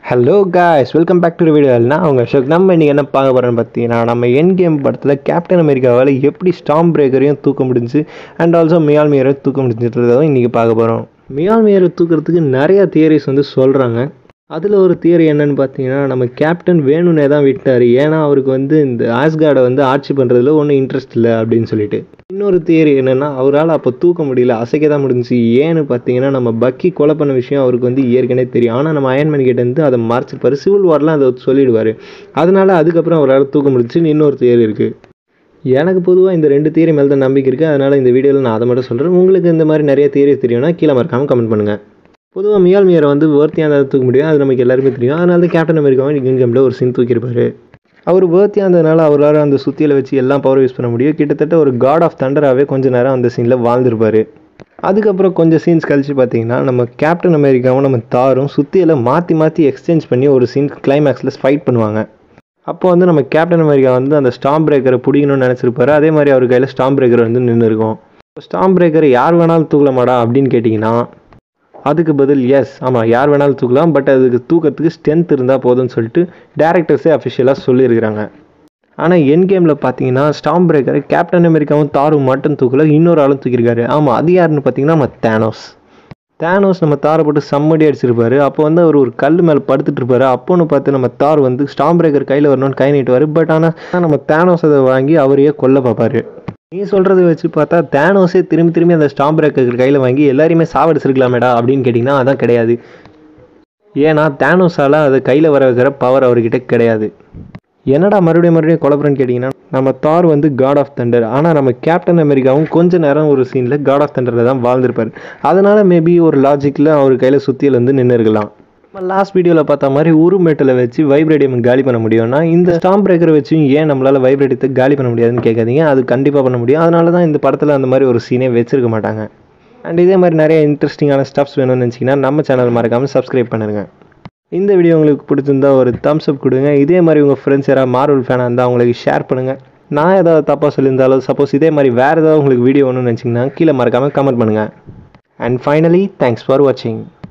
hello guys welcome back to video நான் அவங்க அசோக் நம்ம இன்றைக்கி என்ன பார்க்க போகிறோன்னு பார்த்தீங்கன்னா நம்ம என் கேம் படத்தில் கேப்டன் அமெரிக்காவால் எப்படி ஸ்டாம் பிரேக்கரையும் தூக்க முடிஞ்சு அண்ட் ஆல்சோ மியால் மியரை தூக்க முடிஞ்சுன்றதும் இன்றைக்கி பார்க்க போகிறோம் மியால் மியரை தூக்கிறதுக்கு நிறையா தியரிஸ் வந்து சொல்கிறாங்க அதில் ஒரு தியரி என்னன்னு பார்த்தீங்கன்னா நம்ம கேப்டன் வேணும்னே தான் விட்டார் ஏன்னா அவருக்கு வந்து இந்த ஆஸ்கார்டை வந்து ஆட்சி பண்ணுறதுல ஒன்றும் இன்ட்ரெஸ்ட் இல்லை அப்படின்னு சொல்லிட்டு இன்னொரு தியரி என்னென்னா அவரால் அப்போ தூக்க முடியல அசைக்க தான் முடிஞ்சுச்சு ஏன்னு பார்த்தீங்கன்னா நம்ம பக்கி கொலை பண்ண விஷயம் அவருக்கு வந்து ஏற்கனவே தெரியும் ஆனால் நம்ம அயன்மேன் கிட்ட இருந்து அதை மறைச்சிருப்பாரு சிவில் வார்லாம் அதை சொல்லிடுவார் அதனால அதுக்கப்புறம் அவரால் தூக்க முடிஞ்சுன்னு இன்னொரு தியரி இருக்குது எனக்கு பொதுவாக இந்த ரெண்டு தியரி மேலே தான் நம்பிக்கை இருக்குது அதனால் இந்த வீடியோவில் நான் அதை மட்டும் சொல்கிறேன் உங்களுக்கு இந்த மாதிரி நிறைய தியரி தெரியும்னா கீழே மறக்காமல் கமெண்ட் பண்ணுங்கள் பொதுவாக மியால் மியரை வந்து வேர்த்தியாக தான் தூக்க முடியும் அது நமக்கு எல்லாருமே தெரியும் அதனால தான் கேப்டன் அமெரிக்காவும் இங்கே கேமில் ஒரு சீன் தூக்கியிருப்பாரு அவர் வேர்த்தியாக இருந்ததுனால அவரால் அந்த சுத்தியில் வச்சு எல்லாம் பவர் யூஸ் பண்ண முடியும் கிட்டத்தட்ட ஒரு காட் ஆஃப் தண்டராகவே கொஞ்ச நேரம் அந்த சீனில் வாழ்ந்திருப்பார் அதுக்கப்புறம் கொஞ்சம் சீன்ஸ் கழிச்சு பார்த்தீங்கன்னா நம்ம கேப்டன் அமெரிக்காவும் நம்ம தாரும் சுத்தியில் மாற்றி மாற்றி எக்ஸ்சேஞ்ச் பண்ணி ஒரு சீன் கிளைமேக்ஸில் ஃபைட் பண்ணுவாங்க அப்போ வந்து நம்ம கேப்டன் அமெரிக்கா வந்து அந்த ஸ்டாம் பிரேக்கரை பிடிக்கணும்னு நினச்சிருப்பாரு அதே மாதிரி அவர் கையில் ஸ்டாம் பிரேக்கர் வந்து நின்று இருக்கும் ஸ்டாம் பிரேக்கரை யார் வேணாலும் தூக்கலாமாடா அப்படின்னு கேட்டிங்கன்னா அதுக்கு பதில் எஸ் ஆமாம் யார் வேணாலும் தூக்கலாம் பட் அதுக்கு தூக்கத்துக்கு ஸ்ட்ரென்த் இருந்தால் போதும்னு சொல்லிட்டு டேரக்டர்ஸே அஃபிஷியலாக சொல்லியிருக்கிறாங்க ஆனால் என் கேமில் பார்த்தீங்கன்னா ஸ்டாம் பிரேக்கரை கேப்டன் அமெரிக்காவும் தாரும் மட்டும் தூக்கல இன்னொரு ஆளும் தூக்கியிருக்காரு ஆமாம் அது யாருன்னு பார்த்தீங்கன்னா நம்ம தேனோஸ் தேனோஸ் நம்ம தாரை போட்டு சம்மடி அடிச்சிருப்பாரு அப்போ வந்து அவர் ஒரு கல் மேலே படுத்துட்டு இருப்பாரு அப்போன்னு பார்த்து நம்ம தார் வந்து ஸ்டாம் பிரேக்கர் கையில் வரணும்னு கை நீட்டுவார் பட் ஆனால் நம்ம தேனோஸ் அதை வாங்கி அவரையே கொல்ல பார்ப்பாரு நீ சொல்கிறத வச்சு பார்த்தா தேனோஸே திரும்பி திரும்பி அந்த ஸ்டாம் பிரேக்கர் கையில் வாங்கி எல்லாரையுமே சாவடிச்சிருக்கலாமேடா அப்படின்னு கேட்டிங்கன்னா அதான் கிடையாது ஏன்னா தேனோஸால் அதை கையில் வர வைக்கிற பவர் அவர்கிட்ட கிடையாது என்னடா மறுபடியும் மறுபடியும் குழப்பறன்னு கேட்டிங்கன்னா நம்ம தார் வந்து காட் ஆஃப் தண்டர் ஆனால் நம்ம கேப்டன் அமெரிக்காவும் கொஞ்ச நேரம் ஒரு சீனில் காட் ஆஃப் தண்டரில் தான் வாழ்ந்திருப்பார் அதனால் மேபி ஒரு லாஜிக்கில் அவர் கையில் சுத்தியில் வந்து நின்று இருக்கலாம் நம்ம லாஸ்ட் வீடியோவில் பார்த்த மாதிரி உருமேட்டில் வச்சு வைப்ரேடியம் காலி பண்ண முடியும்னா இந்த ஸ்டாம் பிரேக்கரை வச்சும் ஏன் நம்மளால் வைப்ரேடியத்தை காலி பண்ண முடியாதுன்னு கேட்காதீங்க அது கண்டிப்பாக பண்ண முடியும் அதனால தான் இந்த படத்தில் அந்த மாதிரி ஒரு சீனே வச்சிருக்க மாட்டாங்க அண்ட் இதே மாதிரி நிறைய இன்ட்ரெஸ்டிங்கான ஸ்டப்ஸ் வேணும்னு நினச்சிங்கன்னா நம்ம சேனல் மறக்காமல் சப்ஸ்கிரைப் பண்ணுங்கள் இந்த வீடியோ உங்களுக்கு பிடிச்சிருந்தா ஒரு தம்ஸ் அப் கொடுங்க இதே மாதிரி உங்கள் ஃப்ரெண்ட்ஸ் யாராவது மார்வல் ஃபேனாக இருந்தால் அவங்களுக்கு ஷேர் பண்ணுங்கள் நான் ஏதாவது தப்பாக சொல்லியிருந்தாலும் சப்போஸ் இதே மாதிரி வேறு ஏதாவது உங்களுக்கு வீடியோ வேணும்னு நினச்சிங்கன்னா கீழே மறக்காமல் கமெண்ட் பண்ணுங்கள் அண்ட் ஃபைனலி தேங்க்ஸ் ஃபார் வாட்சிங்